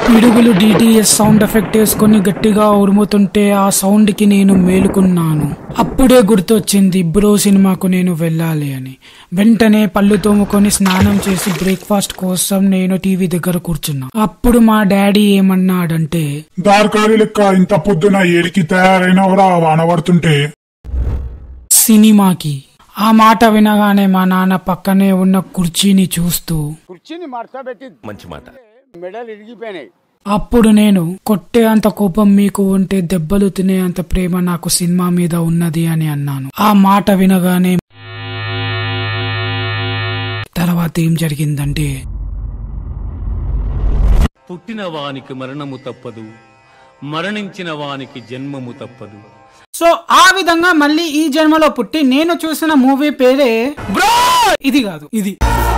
పిడుగులు DTS sound effect వేసుకొని గట్టిగా ఉరుముతుంటే ఆ సౌండ్ కి నేను మేలుకున్నాను అప్పుడే గుర్తొచ్చింది బ్రో సినిమాకు నేను వెళ్ళాలి అని వెంటనే పళ్ళు తోముకొని స్నానం చేసి బ్రేక్ఫాస్ట్ కోసం నేను టీవీ దగ్గర కూర్చున్నా అప్పుడు మా డాడీ ఏమన్నాడంటే దార్కారి లెక్క ఇంత పొద్దున ఏడికి తయారైనవరా వాన పడుతుంటే సినిమాకి ఆ మాట వినగానే మా నాన్న పక్కనే ఉన్న కుర్చీని చూస్తూ కుర్చీని మడతబెట్టి మంచి మాట మెడలు ఇరిగిపోయినాయి అప్పుడు నేను కొట్టే అంత కోపం మీకు ఉంటే దెబ్బలు తినే అంత ప్రేమ నాకు సినిమా మీద ఉన్నది అని అన్నాను ఆ మాట వినగానే తర్వాత ఏం జరిగిందంటే పుట్టిన వానికి మరణము తప్పదు మరణించిన వానికి జన్మము తప్పదు సో ఆ విధంగా మళ్ళీ ఈ జన్మలో పుట్టి నేను చూసిన మూవీ పేరే బ్రో ఇది కాదు ఇది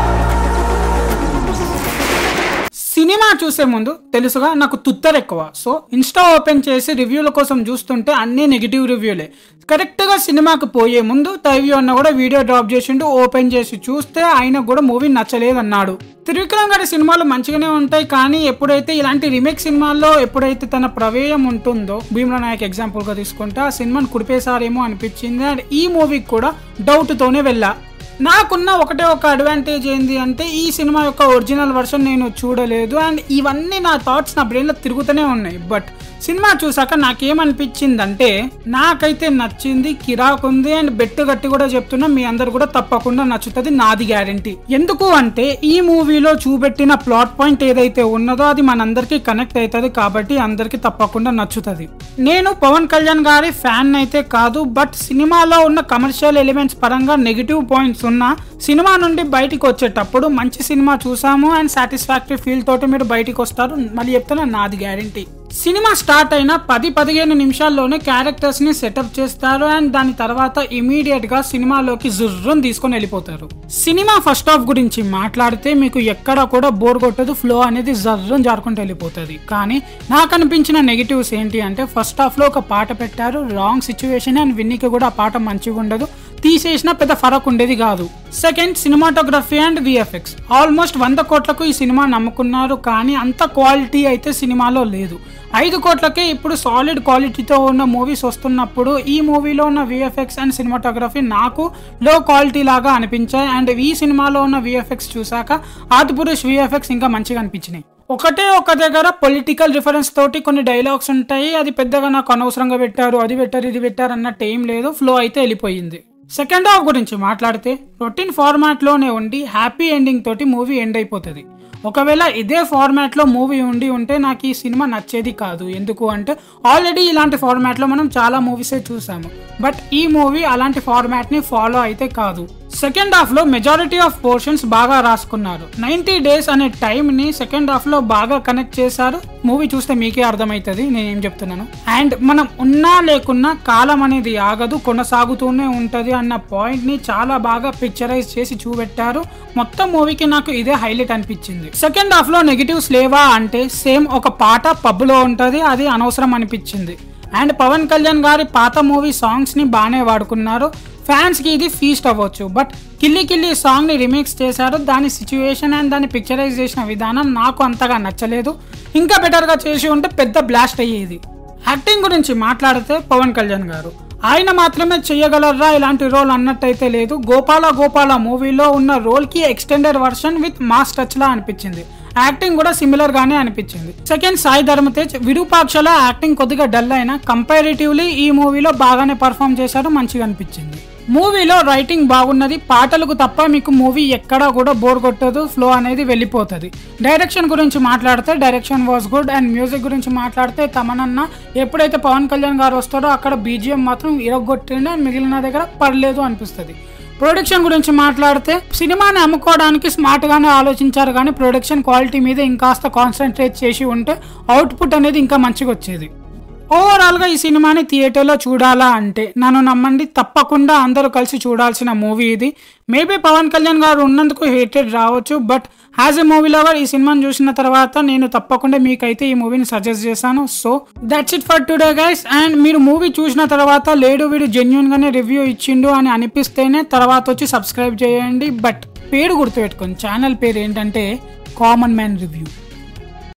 సినిమా చూసే ముందు తెలుసుగా నాకు తుత్తర్ ఎక్కువ సో ఇన్స్టా ఓపెన్ చేసి రివ్యూల కోసం చూస్తుంటే అన్ని నెగిటివ్ రివ్యూలే కరెక్ట్ గా సినిమాకి పోయే ముందు తైవ్యూ అన్న కూడా వీడియో డ్రాప్ చేసిండు ఓపెన్ చేసి చూస్తే ఆయనకు కూడా మూవీ నచ్చలేదన్నాడు త్రివిక్రమ్ గారి సినిమాలు మంచిగానే ఉంటాయి కానీ ఎప్పుడైతే ఇలాంటి రీమేక్ సినిమాల్లో ఎప్పుడైతే తన ప్రవేయం ఉంటుందో భీమ్లా నాయక్ ఎగ్జాంపుల్ గా తీసుకుంటే ఆ సినిమాని కుడిపేశారేమో అనిపించింది అండ్ ఈ మూవీకి కూడా డౌట్ తోనే వెళ్ళా నాకున్న ఒకటే ఒక అడ్వాంటేజ్ ఏంది అంటే ఈ సినిమా యొక్క ఒరిజినల్ వర్షన్ నేను చూడలేదు అండ్ ఇవన్నీ నా థాట్స్ నా బ్రెయిన్లో తిరుగుతూనే ఉన్నాయి బట్ సినిమా చూసాక నాకేమనిపించిందంటే నాకైతే నచ్చింది కిరాక్ ఉంది అండ్ బెట్టు గట్టి కూడా చెప్తున్నా మీ అందరు కూడా తప్పకుండా నచ్చుతుంది నాది గ్యారంటీ ఎందుకు అంటే ఈ మూవీలో చూపెట్టిన ప్లాట్ పాయింట్ ఏదైతే ఉన్నదో అది మనందరికీ కనెక్ట్ అవుతుంది కాబట్టి అందరికీ తప్పకుండా నచ్చుతుంది నేను పవన్ కళ్యాణ్ గారి ఫ్యాన్ అయితే కాదు బట్ సినిమాలో ఉన్న కమర్షియల్ ఎలిమెంట్స్ పరంగా నెగిటివ్ పాయింట్స్ ఉన్న సినిమా నుండి బయటికి వచ్చేటప్పుడు మంచి సినిమా చూసాము అండ్ సాటిస్ఫాక్టరీ ఫీల్ తోటి మీరు బయటికి వస్తారు మళ్ళీ చెప్తున్నా నాది గ్యారంటీ సినిమా స్టార్ట్ అయిన పది పదిహేను నిమిషాల్లోనే క్యారెక్టర్స్ ని సెటప్ చేస్తారు అండ్ దాని తర్వాత ఇమీడియట్ గా సినిమాలోకి జుర్రం తీసుకొని వెళ్ళిపోతారు సినిమా ఫస్ట్ హాఫ్ గురించి మాట్లాడితే మీకు ఎక్కడ కూడా బోర్ కొట్టదు ఫ్లో అనేది జర్రం జారుకుంటూ వెళ్ళిపోతుంది కానీ నాకు అనిపించిన నెగిటివ్స్ ఏంటి అంటే ఫస్ట్ హాఫ్ లో ఒక పాట పెట్టారు రాంగ్ సిచ్యువేషన్ అండ్ విన్నికి కూడా ఆ పాట మంచిగా ఉండదు తీసేసిన పెద్ద ఫరక్ ఉండేది కాదు second cinematography and VFX almost వంద కోట్లకు ఈ సినిమా నమ్ముకున్నారు కానీ అంత క్వాలిటీ అయితే సినిమాలో లేదు ఐదు కోట్లకే ఇప్పుడు సాలిడ్ క్వాలిటీతో ఉన్న మూవీస్ వస్తున్నప్పుడు ఈ మూవీలో ఉన్న విఎఫ్ఎక్స్ అండ్ సినిమాటోగ్రఫీ నాకు లో క్వాలిటీ లాగా అనిపించాయి అండ్ ఈ సినిమాలో ఉన్న విఎఫ్ఎక్స్ చూసాక ఆదిపురుష్ విఎఫ్ఎక్స్ ఇంకా మంచిగా అనిపించినాయి ఒకటే ఒక దగ్గర పొలిటికల్ రిఫరెన్స్ తోటి కొన్ని డైలాగ్స్ ఉంటాయి అది పెద్దగా నాకు అనవసరంగా పెట్టారు అది పెట్టారు ఇది పెట్టారు అన్నట్టు ఏం లేదు ఫ్లో అయితే వెళ్ళిపోయింది సెకండ్ హాఫ్ గురించి మాట్లాడితే రొటీన్ ఫార్మాట్లోనే ఉండి హ్యాపీ ఎండింగ్ తోటి మూవీ ఎండ్ అయిపోతుంది ఒకవేళ ఇదే ఫార్మాట్లో మూవీ ఉండి ఉంటే నాకు ఈ సినిమా నచ్చేది కాదు ఎందుకు అంటే ఆల్రెడీ ఇలాంటి ఫార్మాట్లో మనం చాలా మూవీసే చూసాము బట్ ఈ మూవీ అలాంటి ఫార్మాట్ని ఫాలో అయితే కాదు సెకండ్ హాఫ్ లో మెజారిటీ ఆఫ్ పోర్షన్స్ బాగా రాసుకున్నారు నైన్టీ డేస్ అనే టైం ని సెకండ్ హాఫ్ లో బాగా కనెక్ట్ చేశారు మూవీ చూస్తే మీకే అర్థమవుతుంది నేనేం చెప్తున్నాను అండ్ మనం ఉన్నా లేకున్నా కాలం అనేది ఆగదు కొనసాగుతూనే ఉంటది అన్న పాయింట్ ని చాలా బాగా పిక్చరైజ్ చేసి చూపెట్టారు మొత్తం మూవీకి నాకు ఇదే హైలైట్ అనిపించింది సెకండ్ హాఫ్ లో నెగిటివ్స్ లేవా అంటే సేమ్ ఒక పాట పబ్ లో ఉంటది అది అనవసరం అనిపించింది అండ్ పవన్ కళ్యాణ్ గారి పాత మూవీ సాంగ్స్ ని బాగానే వాడుకున్నారు ఫ్యాన్స్ కి ఇది ఫీస్ట్ అవ్వచ్చు బట్ కిల్లి కిల్లి సాంగ్ ని రిమిక్స్ చేశారు దాని సిచ్యువేషన్ అండ్ దాన్ని పిక్చరైజ్ చేసిన విధానం నాకు అంతగా నచ్చలేదు ఇంకా బెటర్ గా చేసి ఉంటే పెద్ద బ్లాస్ట్ అయ్యేది యాక్టింగ్ గురించి మాట్లాడితే పవన్ కళ్యాణ్ గారు ఆయన మాత్రమే చెయ్యగలరా ఇలాంటి రోల్ అన్నట్టయితే లేదు గోపాల గోపాల మూవీలో ఉన్న రోల్ కి extended version with mass touch లా అనిపించింది యాక్టింగ్ కూడా సిమిలర్ గానే అనిపించింది సెకండ్ సాయి ధర్మతేజ్ విరూపాక్షలో యాక్టింగ్ కొద్దిగా డల్ అయినా కంపారిటివ్లీ ఈ మూవీలో బాగానే పర్ఫామ్ చేశారు మంచిగా అనిపించింది మూవీలో రైటింగ్ బాగున్నది పాటలకు తప్ప మీకు మూవీ ఎక్కడా కూడా బోర్ కొట్టదు ఫ్లో అనేది వెళ్ళిపోతుంది డైరెక్షన్ గురించి మాట్లాడితే direction was good and music గురించి మాట్లాడితే తమనన్న ఎప్పుడైతే పవన్ కళ్యాణ్ గారు వస్తారో అక్కడ బీజిఎం మాత్రం ఇరగొట్టిండు అండ్ మిగిలిన దగ్గర పర్లేదు అనిపిస్తుంది ప్రొడక్షన్ గురించి మాట్లాడితే సినిమాని అమ్ముకోవడానికి స్మార్ట్ గానే ఆలోచించారు కానీ ప్రొడక్షన్ క్వాలిటీ మీద ఇంకాస్త కాన్సన్ట్రేట్ చేసి ఉంటే అవుట్పుట్ అనేది ఇంకా మంచిగా వచ్చేది ఓవరాల్ గా ఈ సినిమాని థియేటర్లో చూడాలా అంటే నన్ను నమ్మండి తప్పకుండా అందరూ కలిసి చూడాల్సిన మూవీ ఇది మేబీ పవన్ కళ్యాణ్ గారు ఉన్నందుకు హేటెడ్ రావచ్చు but as a movie lover ఈ సినిమాని చూసిన తర్వాత నేను తప్పకుండా మీకైతే ఈ మూవీని సజెస్ట్ చేశాను so that's it for today guys and మీరు మూవీ చూసిన తర్వాత లేడు వీడు జెన్యున్ గానే రివ్యూ ఇచ్చిండు అని అనిపిస్తేనే తర్వాత వచ్చి సబ్స్క్రైబ్ చేయండి బట్ పేరు గుర్తుపెట్టుకోండి ఛానల్ పేరు ఏంటంటే కామన్ మ్యాన్ రివ్యూ